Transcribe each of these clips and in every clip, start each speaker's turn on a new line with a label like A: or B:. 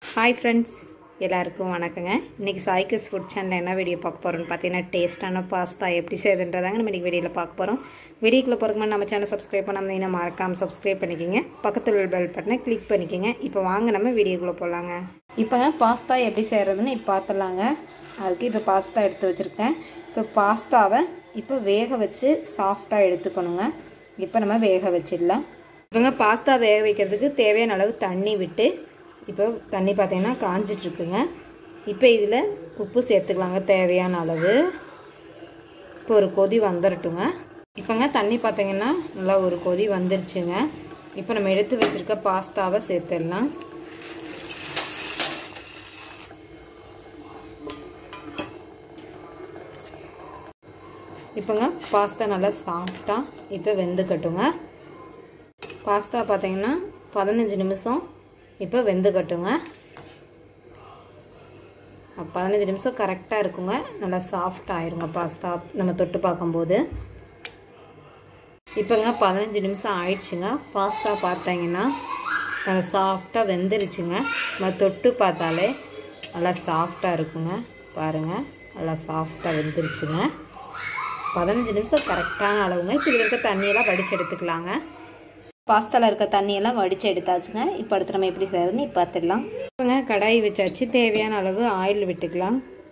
A: hi friends எல்லாருக்கும் வணக்கங்க இன்றைக்கி சாய்க்கஸ் ஃபுட் சேனலில் என்ன வீடியோ பார்க்க போகிறோம்னு பார்த்தீங்கன்னா டேஸ்ட்டான பாஸ்தா எப்படி செய்யுதுன்றதாங்க நம்ம இன்றைக்கி வீடியோவில் பார்க்க போகிறோம் வீடியோக்குள்ளே போகிறதுக்கு முன்னாடி நம்ம சேனல் சப்ஸ்கிரைப் பண்ணாமல் மறக்காமல் சப்ஸ்கிரைப் பண்ணிக்கோங்க பக்கத்தில் உள்ள பெல் பட்டனை கிளிக் பண்ணிக்கோங்க இப்போ வாங்க நம்ம வீடியோக்குள்ளே போகலாங்க இப்போங்க பாஸ்தா எப்படி செய்கிறதுன்னு இப்போ பார்த்துடலாங்க அதுக்கு இப்போ பாஸ்தா எடுத்து வச்சுருக்கேன் இப்போ பாஸ்தாவை இப்போ வேக வச்சு சாஃப்டாக எடுத்துக்கணுங்க இப்போ நம்ம வேக வச்சிடலாம் இப்போங்க பாஸ்தா வேக வைக்கிறதுக்கு தேவையான அளவு தண்ணி விட்டு இப்போ தண்ணி பார்த்தீங்கன்னா காஞ்சிட்ருக்குங்க இப்போ இதில் உப்பு சேர்த்துக்கலாங்க தேவையான அளவு இப்போ ஒரு கொதி வந்துடட்டுங்க இப்போங்க தண்ணி பார்த்தீங்கன்னா நல்லா ஒரு கொதி வந்துருச்சுங்க இப்போ நம்ம எடுத்து வச்சுருக்க பாஸ்தாவை சேர்த்துடலாம் இப்போங்க பாஸ்தா நல்லா சாஃப்டாக இப்போ வெந்துக்கட்டுங்க பாஸ்தா பார்த்தீங்கன்னா பதினஞ்சு நிமிஷம் இப்போ வெந்துக்கட்டுங்க பதினஞ்சு நிமிஷம் கரெக்டாக இருக்குங்க நல்லா சாஃப்ட் ஆயிருங்க பாஸ்தா நம்ம தொட்டு பார்க்கும்போது இப்போங்க பதினஞ்சு நிமிஷம் ஆயிடுச்சுங்க பாஸ்தா பார்த்தீங்கன்னா நல்லா சாஃப்டாக வெந்துருச்சுங்க நம்ம தொட்டு பார்த்தாலே நல்லா சாஃப்டாக இருக்குங்க பாருங்கள் நல்லா சாஃப்டாக வெந்துருச்சுங்க பதினஞ்சு நிமிஷம் கரெக்டான அளவுங்க இப்போ இதில் இருக்க தண்ணியெல்லாம் வடித்து எடுத்துக்கலாங்க பாஸ்தாவில் இருக்க தண்ணியெல்லாம் வடித்து எடுத்தாச்சுங்க இப்போ அடுத்து நம்ம எப்படி செய்யறதுன்னு இப்போ பார்த்துடலாம் இப்போங்க கடாய் வச்சாச்சு தேவையான அளவு ஆயில் விட்டுக்கலாம்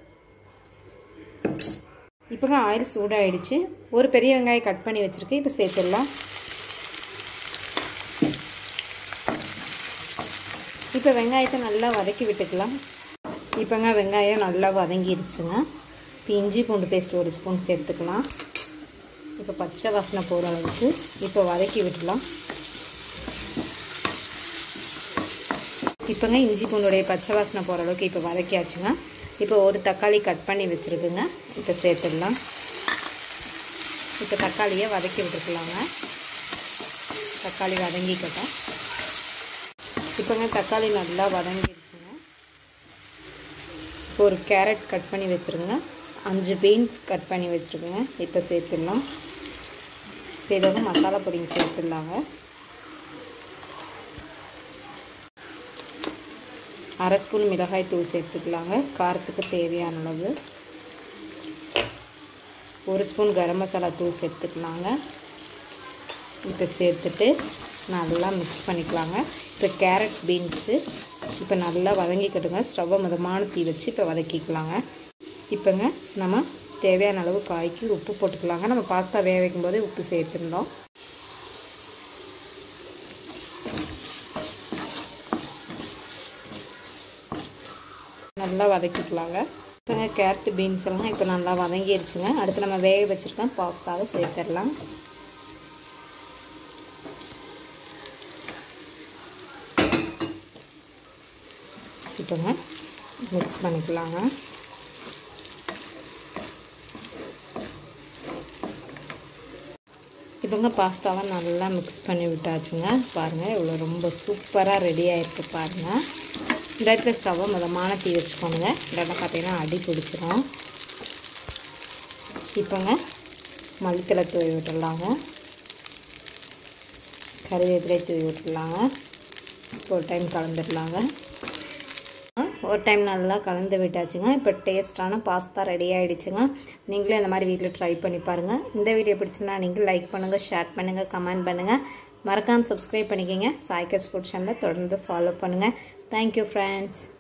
A: இப்போங்க ஆயில் சூடாகிடுச்சு ஒரு பெரிய வெங்காயம் கட் பண்ணி வச்சுருக்கு இப்போ சேர்த்துடலாம் இப்போ வெங்காயத்தை நல்லா வதக்கி விட்டுக்கலாம் இப்போங்க வெங்காயம் நல்லா வதங்கிடுச்சுங்க இப்போ இஞ்சி பூண்டு பேஸ்ட் ஒரு ஸ்பூன் சேர்த்துக்கலாம் இப்போ பச்சை வாசனை போகிற அளவுக்கு இப்போ வதக்கி விட்டுலாம் இப்போங்க இஞ்சி பூண்டுடைய பச்சை வாசனை போகிற அளவுக்கு இப்போ வதக்கியாச்சுங்க இப்போ ஒரு தக்காளி கட் பண்ணி வச்சுருக்குங்க இப்போ சேர்த்துடலாம் இப்போ தக்காளியை வதக்கி விட்டுருக்கலாங்க தக்காளி வதங்கிக்கட்டும் இப்போங்க தக்காளி நல்லா வதங்கிடுச்சுங்க இப்போ ஒரு கேரட் கட் பண்ணி வச்சுருங்க அஞ்சு பீன்ஸ் கட் பண்ணி வச்சுருக்குங்க இப்போ சேர்த்துடலாம் இப்போ இதோட மசாலா பொடிங்க சேர்த்துடலாங்க அரை ஸ்பூன் மிளகாய் தூள் சேர்த்துக்கலாங்க காரத்துக்கு தேவையான அளவு ஒரு ஸ்பூன் கரம் மசாலா தூள் சேர்த்துக்கலாங்க இப்போ சேர்த்துட்டு நல்லா மிக்ஸ் பண்ணிக்கலாங்க இப்போ கேரட் பீன்ஸு இப்போ நல்லா வதங்கிக்கட்டுங்க ஸ்டவ்வை மதமான தீ வச்சு இப்போ வதக்கிக்கலாங்க இப்போங்க நம்ம தேவையான அளவு காய்க்கு உப்பு போட்டுக்கலாங்க நம்ம பாஸ்தா வேக வைக்கும்போதே உப்பு சேர்த்துருந்தோம் நல்லா வதக்கிக்கலாங்க இப்போங்க கேரட்டு பீன்ஸ் எல்லாம் இப்போ நல்லா வதங்கிடுச்சுங்க அடுத்து நம்ம வேக வச்சுருக்கோம் பாஸ்தாவை சேர்த்துடலாம் இப்போங்க மிக்ஸ் பண்ணிக்கலாங்க இப்போங்க பாஸ்தாவை நல்லா மிக்ஸ் பண்ணி விட்டாச்சுங்க பாருங்கள் இவ்வளோ ரொம்ப சூப்பராக ரெடி ஆகிருக்கு பாருங்கள் இந்த இடத்துல ஸ்டவ்வை மிதமான தீ வச்சுக்கோங்க இல்லைன்னா பார்த்தீங்கன்னா அடி பிடிச்சிரும் இப்போங்க மல்லித்தலை தூவி விட்டுடலாங்க கருவேப்பிலை தூவி விட்டுடலாங்க ஒரு டைம் கலந்துடலாங்க ஒரு டைம் நல்லா கலந்து விட்டாச்சுங்க இப்போ டேஸ்ட்டான பாஸ்தா ரெடி ஆகிடுச்சுங்க நீங்களும் இந்த மாதிரி வீட்டில் ட்ரை பண்ணி பாருங்கள் இந்த வீடியோ பிடிச்சிருந்தா நீங்கள் லைக் பண்ணுங்கள் ஷேர் பண்ணுங்கள் கமெண்ட் பண்ணுங்கள் மறக்காமல் சப்ஸ்கிரைப் பண்ணிக்கோங்க சாய்கஸ் ஃபுட் சேனலை தொடர்ந்து ஃபாலோ பண்ணுங்கள் தேங்க்யூ ஃப்ரெண்ட்ஸ்